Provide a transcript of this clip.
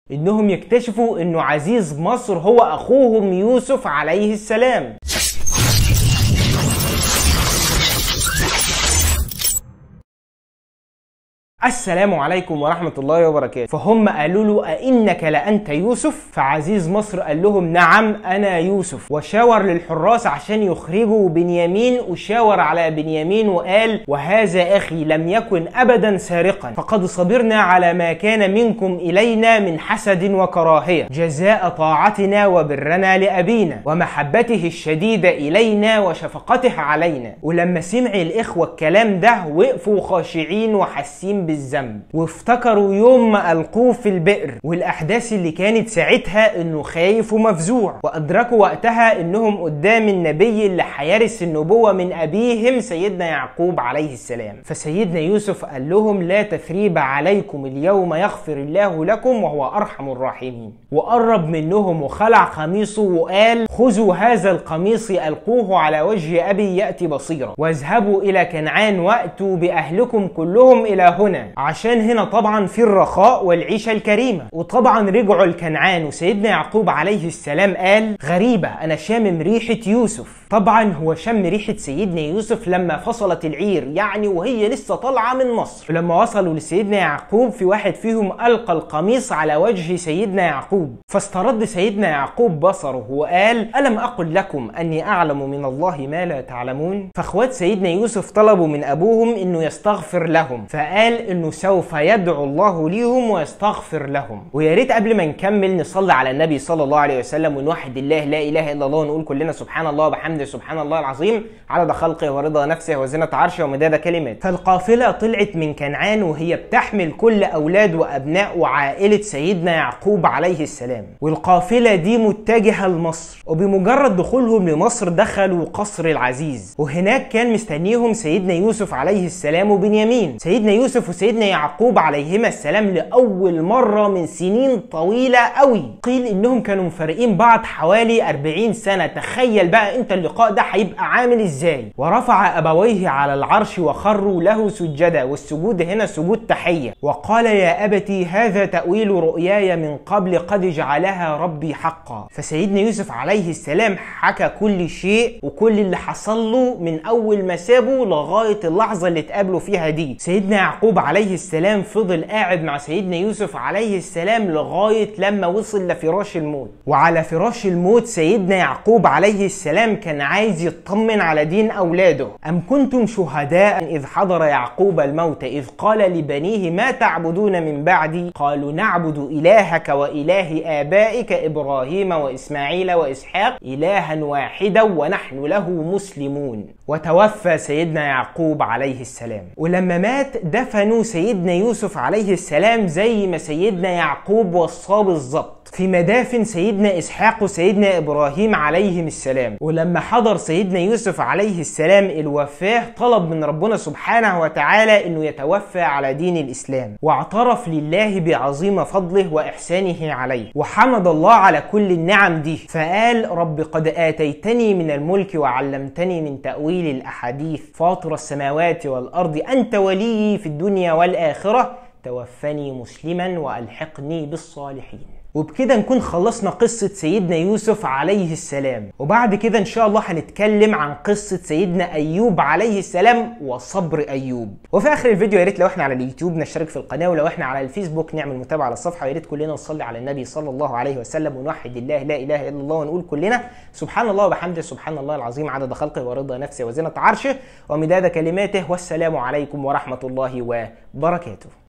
انهم يكتشفوا انه عزيز مصر هو اخوهم يوسف عليه السلام السلام عليكم ورحمة الله وبركاته فهم قالوا له أئنك لأنت يوسف فعزيز مصر قال لهم نعم أنا يوسف وشاور للحراس عشان يخرجوا بنيامين وشاور على بنيامين وقال وهذا أخي لم يكن أبدا سارقا فقد صبرنا على ما كان منكم إلينا من حسد وكراهية جزاء طاعتنا وبرنا لأبينا ومحبته الشديدة إلينا وشفقته علينا ولما سمع الإخوة الكلام ده وقفوا خاشعين وحاسين بالذنب وافتكروا يوم ما ألقوه في البئر والأحداث اللي كانت ساعتها إنه خايف ومفزوع وأدركوا وقتها إنهم قدام النبي اللي هيرث النبوة من أبيهم سيدنا يعقوب عليه السلام فسيدنا يوسف قال لهم لا تثريب عليكم اليوم يغفر الله لكم وهو أرحم الراحمين وقرب منهم وخلع قميصه وقال خذوا هذا القميص ألقوه على وجه أبي يأتي بصيرا واذهبوا إلى كنعان وأتوا بأهلكم كلهم إلى هنا عشان هنا طبعا في الرخاء والعيشة الكريمة وطبعا رجعوا لكنعان وسيدنا يعقوب عليه السلام قال غريبة أنا شامم ريحة يوسف طبعا هو شم ريحة سيدنا يوسف لما فصلت العير يعني وهي لسه طالعة من مصر لما وصلوا لسيدنا يعقوب في واحد فيهم ألقى القميص على وجه سيدنا يعقوب فاسترد سيدنا يعقوب بصره وقال ألم أقل لكم أني أعلم من الله ما لا تعلمون فاخوات سيدنا يوسف طلبوا من أبوهم أنه يستغفر لهم فقال أنه سوف يدعو الله ليهم ويستغفر لهم ويا ريت قبل ما نكمل نصلي على النبي صلى الله عليه وسلم ونوحد الله لا إله إلا الله ونقول كلنا سبحان الله وبحمده سبحان الله العظيم عدد خلقه ورضا نفسه وزنة عرشه ومداد كلمات فالقافلة طلعت من كنعان وهي بتحمل كل أولاد وأبناء وعائلة سيدنا يعقوب عليه السلام والقافلة دي متجهة لمصر وبمجرد دخولهم لمصر دخلوا قصر العزيز وهناك كان مستنيهم سيدنا يوسف عليه السلام وبنيامين سيدنا يوسف وسيدنا يعقوب عليهما السلام لأول مرة من سنين طويلة قوي قيل إنهم كانوا مفارقين بعض حوالي 40 سنة تخيل بقى أنت اللقاء ده هيبقى عامل إزاي ورفع أبويه على العرش وخروا له سجدا والسجود هنا سجود تحية وقال يا أبتي هذا تأويل رؤياي من قبل قد جعلها ربي حقا فسيدنا يوسف عليه السلام حكى كل شيء وكل اللي حصل له من أول ما سابه لغاية اللحظة اللي اتقابلوا فيها دي سيدنا يعقوب عليه السلام فضل قاعد مع سيدنا يوسف عليه السلام لغاية لما وصل لفراش الموت وعلى فراش الموت سيدنا يعقوب عليه السلام كان عايز يطمن على دين أولاده أم كنتم شهداء إذ حضر يعقوب الموت إذ قال لبنيه ما تعبدون من بعدي قالوا نعبد إلهك وإله آبائك إبراهيم وإسماعيل وإسحاق إلها واحدا ونحن له مسلمون وتوفى سيدنا يعقوب عليه السلام ولما مات دفنوا سيدنا يوسف عليه السلام زي ما سيدنا يعقوب وصاه بالظبط في مدافن سيدنا اسحاق وسيدنا ابراهيم عليهم السلام ولما حضر سيدنا يوسف عليه السلام الوفاه طلب من ربنا سبحانه وتعالى انه يتوفى على دين الاسلام واعترف لله بعظيم فضله واحسانه عليه وحمد الله على كل النعم دي فقال رب قد اتيتني من الملك وعلمتني من تاويل الاحاديث فاطر السماوات والارض انت ولي في الدنيا والاخره توفني مسلما والحقني بالصالحين وبكده نكون خلصنا قصة سيدنا يوسف عليه السلام وبعد كده ان شاء الله هنتكلم عن قصة سيدنا ايوب عليه السلام وصبر ايوب وفي اخر الفيديو يا ريت لو احنا على اليوتيوب نشترك في القناة ولو احنا على الفيسبوك نعمل متابعة على الصفحة ويا ريت كلنا نصلي على النبي صلى الله عليه وسلم ونوحد الله لا اله الا الله ونقول كلنا سبحان الله وبحمده سبحان الله العظيم عدد خلقه ورضا نفسه وزنة عرشه ومداد كلماته والسلام عليكم ورحمة الله وبركاته